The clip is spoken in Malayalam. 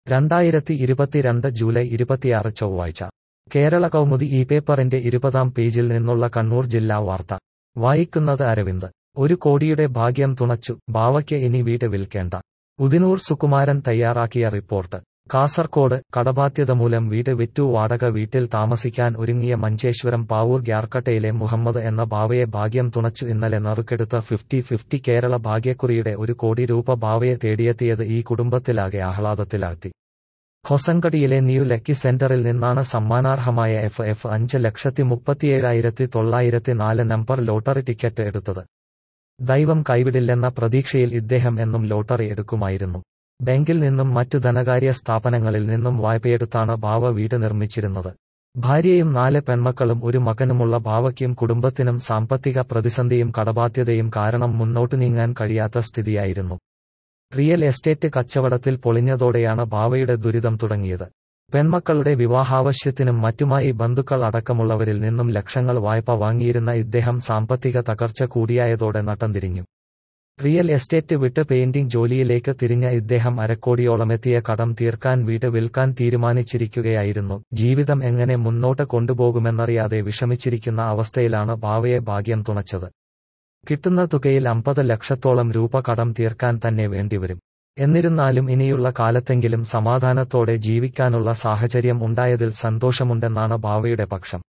രണ്ടായിരത്തി ഇരുപത്തിരണ്ട് ജൂലൈ ഇരുപത്തിയാറ് ചൊവ്വാഴ്ച കേരള കൗമുദി ഈ പേപ്പറിന്റെ ഇരുപതാം പേജിൽ നിന്നുള്ള കണ്ണൂർ ജില്ലാ വാർത്ത വായിക്കുന്നത് അരവിന്ദ് ഒരു കോടിയുടെ ഭാഗ്യം തുണച്ചു ബാവയ്ക്ക് ഇനി വീട് വിൽക്കേണ്ട ഉദിനൂർ സുകുമാരൻ തയ്യാറാക്കിയ റിപ്പോർട്ട് കാസർകോട് കടബാധ്യത മൂലം വീട് വിറ്റു വാടക വീട്ടിൽ താമസിക്കാൻ ഒരുങ്ങിയ മഞ്ചേശ്വരം പാവൂർ ഗ്യാർക്കട്ടയിലെ മുഹമ്മദ് എന്ന ബാവയെ ഭാഗ്യം തുണച്ചു ഇന്നലെ നറുക്കെടുത്ത ഫിഫ്റ്റി ഫിഫ്റ്റി കേരള ഭാഗ്യക്കുറിയുടെ ഒരു കോടി രൂപ ബാവയെ തേടിയെത്തിയത് ഈ കുടുംബത്തിലാകെ ആഹ്ലാദത്തിലാഴ്ത്തി ഹൊസങ്കടിയിലെ ന്യൂ ലക്കി സെന്ററിൽ നിന്നാണ് സമ്മാനാർഹമായ എഫ് എഫ് അഞ്ച് ലക്ഷത്തി മുപ്പത്തിയേഴായിരത്തി തൊള്ളായിരത്തി നാല് നമ്പർ ലോട്ടറി ടിക്കറ്റ് എടുത്തത് ദൈവം കൈവിടില്ലെന്ന പ്രതീക്ഷയിൽ ഇദ്ദേഹം എന്നും ലോട്ടറി എടുക്കുമായിരുന്നു ബാങ്കിൽ നിന്നും മറ്റു ധനകാര്യ സ്ഥാപനങ്ങളിൽ നിന്നും വായ്പയെടുത്താണ് ബാവ വീട് നിർമ്മിച്ചിരുന്നത് ഭാര്യയും നാല് പെൺമക്കളും ഒരു മകനുമുള്ള ബാവയ്ക്കും കുടുംബത്തിനും സാമ്പത്തിക പ്രതിസന്ധിയും കടബാധ്യതയും കാരണം മുന്നോട്ടു നീങ്ങാൻ കഴിയാത്ത സ്ഥിതിയായിരുന്നു റിയൽ എസ്റ്റേറ്റ് കച്ചവടത്തിൽ പൊളിഞ്ഞതോടെയാണ് ബാവയുടെ ദുരിതം തുടങ്ങിയത് പെൺമക്കളുടെ വിവാഹാവശ്യത്തിനും മറ്റുമായി ബന്ധുക്കൾ അടക്കമുള്ളവരിൽ നിന്നും ലക്ഷങ്ങൾ വായ്പ വാങ്ങിയിരുന്ന ഇദ്ദേഹം സാമ്പത്തിക തകർച്ച കൂടിയായതോടെ നട്ടം തിരിഞ്ഞു റിയൽ എസ്റ്റേറ്റ് വിട്ട് പെയിന്റിംഗ് ജോലിയിലേക്ക് തിരിഞ്ഞ ഇദ്ദേഹം അരക്കോടിയോളമെത്തിയ കടം തീർക്കാൻ വീട് വിൽക്കാൻ തീരുമാനിച്ചിരിക്കുകയായിരുന്നു ജീവിതം എങ്ങനെ മുന്നോട്ട് കൊണ്ടുപോകുമെന്നറിയാതെ വിഷമിച്ചിരിക്കുന്ന അവസ്ഥയിലാണ് ബാവയെ ഭാഗ്യം തുണച്ചത് കിട്ടുന്ന തുകയിൽ അമ്പത് ലക്ഷത്തോളം രൂപ കടം തീർക്കാൻ തന്നെ വേണ്ടിവരും എന്നിരുന്നാലും ഇനിയുള്ള കാലത്തെങ്കിലും സമാധാനത്തോടെ ജീവിക്കാനുള്ള സാഹചര്യം ഉണ്ടായതിൽ സന്തോഷമുണ്ടെന്നാണ് ബാവയുടെ പക്ഷം